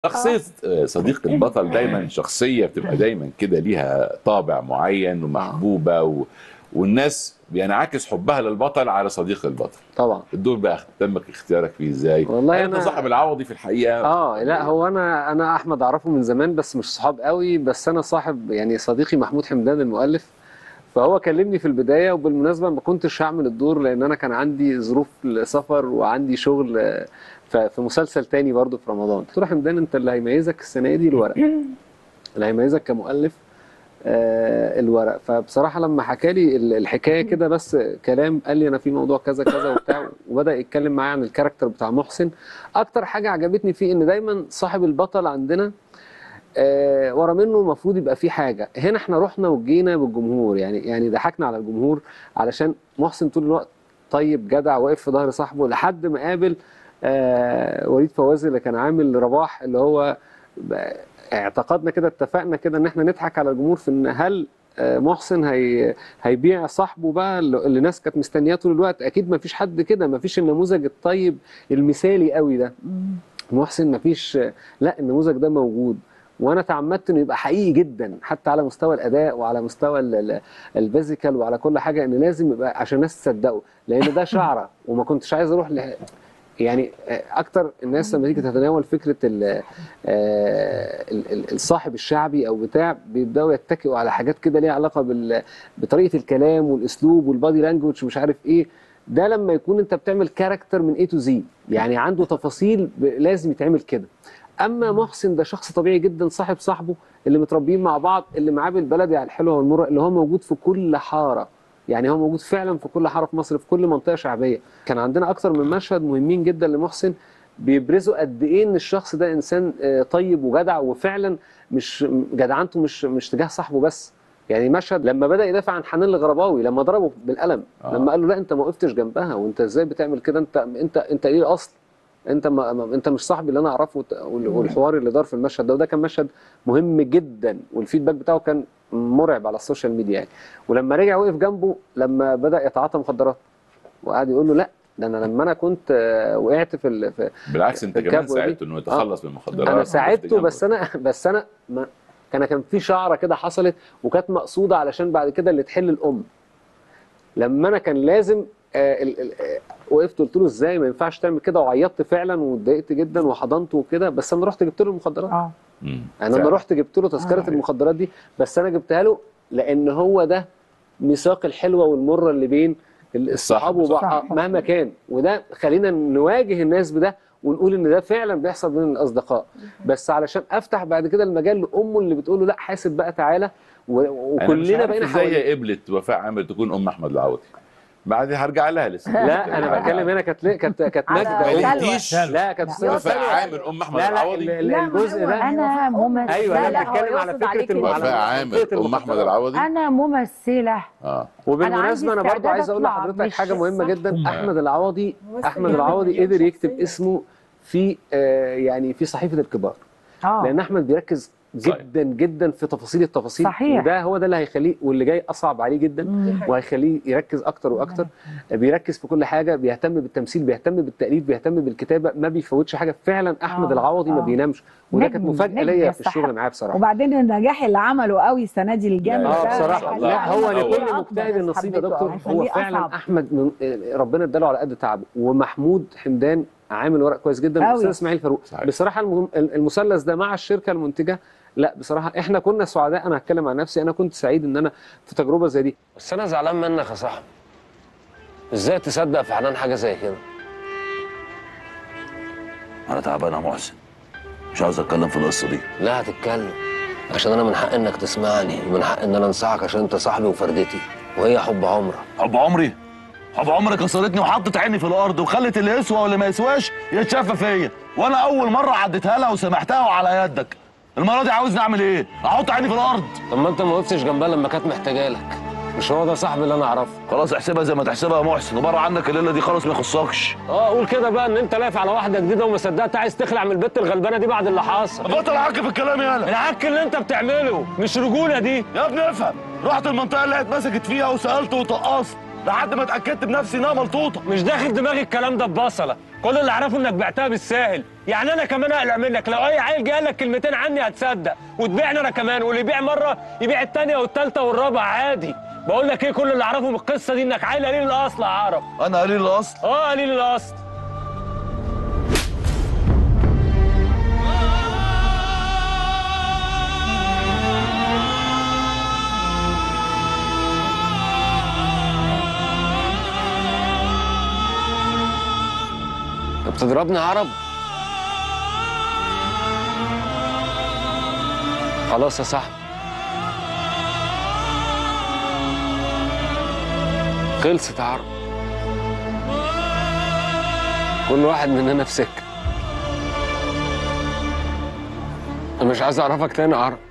شخصية صديق البطل دايما شخصية بتبقى دايما كده ليها طابع معين ومحبوبة و... والناس بينعكس حبها للبطل على صديق البطل طبعا الدور بقى تمك اختيارك فيه ازاي والله انت أنا- صاحب العوضي في الحقيقة اه لا هو انا انا احمد اعرفه من زمان بس مش صحاب قوي بس انا صاحب يعني صديقي محمود حمدان المؤلف فهو كلمني في البدايه وبالمناسبه ما كنتش هعمل الدور لان انا كان عندي ظروف سفر وعندي شغل آه، ف- في مسلسل تاني برضه في رمضان قلت له حمدان انت اللي هيميزك السنه دي الورق اللي هيميزك كمؤلف آه، الورق فبصراحه لما حكى لي ال- الحكايه كده بس كلام قال لي انا في موضوع كذا كذا وبتاع وبدا يتكلم معايا عن الكاركتر بتاع محسن اكتر حاجه عجبتني فيه ان دايما صاحب البطل عندنا آه ورا منه المفروض يبقى في حاجه هنا احنا رحنا وجينا بالجمهور يعني يعني ضحكنا على الجمهور علشان محسن طول الوقت طيب جدع واقف في ظهر صاحبه لحد ما قابل آه وليد فوازي اللي كان عامل رباح اللي هو ب- اعتقدنا كده اتفقنا كده ان احنا نضحك على الجمهور في ان هل آه، محسن هي هيبيع صاحبه بقى اللي اللي الناس كانت مستنياه طول الوقت اكيد ما فيش حد كده ما فيش النموذج الطيب المثالي قوي ده محسن ما فيش لا النموذج ده موجود وانا تعمدت انه يبقى حقيقي جدا حتى على مستوى الاداء وعلى مستوى ال- ال- الفيزيكال وعلى كل حاجه ان لازم يبقى عشان الناس تصدقه لان ده شعره وما كنتش عايز اروح ل... يعني آه، اكتر الناس لما تيجي تتناول فكره ال- آه، ال- ال- الصاحب الشعبي او بتاع بيبداوا يتكئوا على حاجات كده ليها علاقه بال... بطريقه الكلام والاسلوب والبادي لانجوج ومش عارف ايه ده لما يكون انت بتعمل كاركتر من اي تو زي يعني عنده تفاصيل ب... لازم يتعمل كده اما محسن ده شخص طبيعي جدا صاحب صاحبه اللي متربيين مع بعض اللي معاه بالبلدي على الحلوه والمره اللي هو موجود في كل حاره يعني هو موجود فعلا في كل حاره في مصر في كل منطقه شعبيه كان عندنا اكتر من مشهد مهمين جدا لمحسن بيبرزوا قد ايه ان الشخص ده انسان آه، طيب وجدع وفعلا مش جدعنته مش مش تجاه صاحبه بس يعني مشهد لما بدا يدافع عن حنان الغرباوي لما ضربه بالقلم آه. لما قال له لا انت ما وقفتش جنبها وانت ازاي بتعمل كده انت انت انت ايه الاصل انت ما ما- انت مش صاحبي اللي انا اعرفه وت- وال- والحوار اللي دار في المشهد ده وده كان مشهد مهم جدا والفيدباك بتاعه كان مرعب على السوشيال ميديا يعني ولما رجع وقف جنبه لما بدا يتعاطى مخدرات وقعد يقول له لا ده انا لما انا كنت آه، وقعت في ال- في بالعكس انت الكبوة كمان دي. ساعدته انه يتخلص من المخدرات انا وقفت ساعدته جنبه. بس انا بس انا ما كان كان في شعره كده حصلت وكانت مقصوده علشان بعد كده اللي تحل الام لما انا كان لازم آه ال- ال- آه، وقفت قلت له ازاي ما ينفعش تعمل كده وعيطت فعلا واتضايقت جدا وحضنته وكده بس انا رحت جبت له المخدرات اه مم. يعني انا فعلا. رحت جبت له تذكره آه. المخدرات دي بس انا جبتها له لان هو ده ميثاق الحلوه والمره اللي بين الصحاب وبعض صح. مهما كان وده خلينا نواجه الناس بده ونقول ان ده فعلا بيحصل بين الاصدقاء بس علشان افتح بعد كده المجال لامه اللي بتقول له لا حاسب بقى تعالى و- أنا مش وكلنا عارف بقينا ازاي حواليه هي قبلت وفاء عامر تكون ام احمد العوضي بعد هرجع لها لسه لا انا بتكلم هنا كانت كانت كانت على ماجده سلوى. أم- لقيتيش لا كانت لا. أستاذة وفاء سلوى. عامر ام احمد لا لا العوضي ال- ال- لا، الجزء ما هو ده انا ممثله ايوه لا، انا لا، هو بتكلم على يقصد فكره عليك الم- إن وفاء على عامر منطقة ام احمد المخدرات. العوضي انا ممثله اه وبالمناسبه انا عندي برضو عايز اقول استعداد لحضرتك أطلع حاجه مش مهمه صح. جدا آه. احمد العوضي ممثل احمد جامد العوضي مليون قدر يكتب شخصية. اسمه في آه، يعني في صحيفه الكبار اه لان احمد بيركز صحيح. جدا جدا في تفاصيل التفاصيل صحيح. وده هو ده اللي هيخليه واللي جاي اصعب عليه جدا مم. وهيخليه يركز اكتر واكتر بيركز في كل حاجه بيهتم بالتمثيل بيهتم بالتاليف بيهتم بالكتابه ما بيفوتش حاجه فعلا احمد آه، العوضي ما آه. بينامش وده نجم- كانت مفاجاه نجم ليا في يستحق. الشغل معاه بصراحه وبعدين النجاح اللي عمله قوي السنه دي الجامد لا، اه ده بصراحه ما شاء الله. لا هو هو لكل أكبر مجتهد ناس نصيب يا حبيته دكتور أوي. هو هيخليه فعلا أصعب. احمد من ربنا اداله على قد تعبه ومحمود حمدان عامل ورق كويس جدا أوي. والاستاذ اسماعيل فاروق صحيح. بصراحه المهم المثلث ده مع الشركه المنتجه لا بصراحه احنا كنا سعداء انا هتكلم عن نفسي انا كنت سعيد ان انا في تجربه زي دي بس انا زعلان منك يا صاحبي ازاي تصدق في حنان حاجه زي كده انا تعبان يا محسن مش عاوز اتكلم في القصه دي لا هتتكلم عشان انا من حق انك تسمعني ومن حق ان انا انصحك عشان انت صاحبي وفردتي وهي حب عمرك حب عمري حب عمري كسرتني وحطت عيني في الارض وخلت اللي يسوى واللي ما يسواش يتشافى فيا وانا اول مره عديتها لها وسامحتها وعلى يدك المره دي عاوزني اعمل ايه احط عيني في الارض طب ما انت ما وقفتش جنبها لما كانت محتاجه لك مش هو ده صاحبي اللي انا اعرفه خلاص احسبها زي ما تحسبها يا محسن وبره عنك الليله دي خالص ما يخصكش اه قول كده بقى ان انت لايف على واحده جديده وما صدقت عايز تخلع من البت الغلبانه دي بعد اللي حصل بطل عك في الكلام يالا العك اللي انت بتعمله مش رجوله دي يا ابني افهم رحت المنطقه اللي هي اتمسكت فيها وسالت وطقصت لحد ما اتاكدت بنفسي انها ملطوطه مش داخل دماغي الكلام ده ببصله كل اللي اعرفه انك بعتها بالساهل يعني انا كمان اقلق منك لو اي عيل جه لك كلمتين عني هتصدق وتبيعني انا كمان واللي يبيع مره يبيع الثانيه والثالثه والرابعه عادي بقول لك ايه كل اللي اعرفه من القصه دي انك عيل قليل الاصل يا عرب انا قليل الاصل اه قليل الاصل انت بتضربني يا عرب خلاص يا صاحبي خلصت يا عرب كل واحد مننا في سكه انا مش عايز اعرفك تاني يا عرب